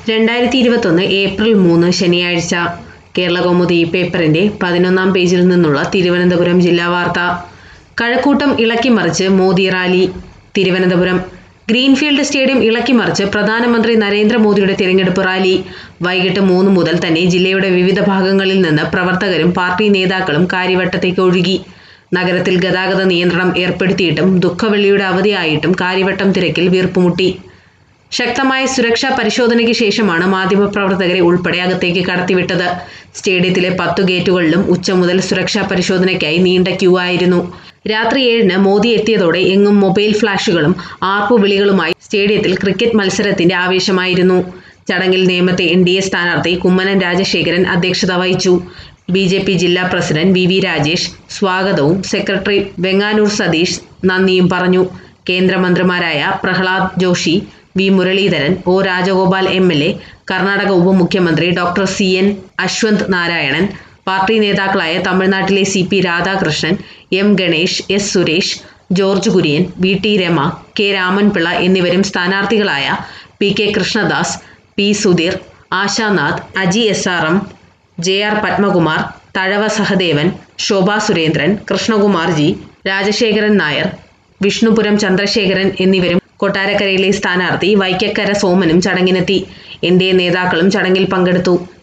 രണ്ടായിരത്തി ഇരുപത്തൊന്ന് ഏപ്രിൽ മൂന്ന് ശനിയാഴ്ച കേരളകൗമുദി പേപ്പറിന്റെ പതിനൊന്നാം പേജിൽ നിന്നുള്ള തിരുവനന്തപുരം ജില്ലാ വാർത്ത കഴക്കൂട്ടം ഇളക്കിമറിച്ച് Modi rally Thiruvananthapuram greenfield stadium ഇളക്കിമറിച്ച് പ്രധാനമന്ത്രി നരേന്ദ്രമോദിയുടെ തിരഞ്ഞെടുപ്പ് റാലി വൈകിട്ട് മൂന്ന് മുതൽ തന്നെ ജില്ലയുടെ വിവിധ ഭാഗങ്ങളിൽ നിന്ന് പ്രവർത്തകരും പാർട്ടി നേതാക്കളും കാര്യവട്ടത്തേക്ക് ഒഴുകി നഗരത്തിൽ ഗതാഗത നിയന്ത്രണം ഏർപ്പെടുത്തിയിട്ടും ദുഃഖവെള്ളിയുടെ അവധിയായിട്ടും കാര്യവട്ടം തിരക്കിൽ വീർപ്പുമുട്ടി ശക്തമായ സുരക്ഷാ പരിശോധനയ്ക്ക് ശേഷമാണ് മാധ്യമപ്രവർത്തകരെ ഉൾപ്പെടെ അകത്തേക്ക് കടത്തിവിട്ടത് സ്റ്റേഡിയത്തിലെ പത്തു ഗേറ്റുകളിലും ഉച്ച മുതൽ സുരക്ഷാ പരിശോധനയ്ക്കായി നീണ്ട ക്യൂ ആയിരുന്നു രാത്രി ഏഴിന് മോദി എത്തിയതോടെ എങ്ങും മൊബൈൽ ഫ്ലാഷുകളും ആർപ്പുവിളികളുമായി സ്റ്റേഡിയത്തിൽ ക്രിക്കറ്റ് മത്സരത്തിന്റെ ആവേശമായിരുന്നു ചടങ്ങിൽ നേമത്തെ എൻ ഡി എ സ്ഥാനാർത്ഥി കുമ്മനം രാജശേഖരൻ അധ്യക്ഷത വഹിച്ചു ബി ജെ പി ജില്ലാ പ്രസിഡന്റ് വി വി രാജേഷ് സ്വാഗതവും സെക്രട്ടറി വെങ്ങാനൂർ സതീഷ് നന്ദിയും പറഞ്ഞു കേന്ദ്രമന്ത്രിമാരായ Prahlad Joshi V Muraleedharan O Rajagopal M L A Karnataka ഉപമുഖ്യമന്ത്രി doctor C N Ashwanth Narayanan party നേതാക്കളായ തമിഴ്നാട്ടിലെ C P Radhakrishnan M Ganesh S Suresh George Kurian V T Rama K Ramanpillai എന്നിവരും സ്ഥാനാർത്ഥികളായ P K Krishnadas P Sudheer Ashanath Aji S R M J R Padmakumar Thazhava Sahadevan Shobha Surendran Krishnakumar G Rajasekharan Nair Vishnupuram Chandrasekharan എന്നിവരും കൊട്ടാരക്കരയിലെ സ്ഥാനാർത്ഥി വൈക്കക്കര സോമനും ചടങ്ങിനെത്തി എൻ ഡി എ നേതാക്കളും ചടങ്ങിൽ പങ്കെടുത്തു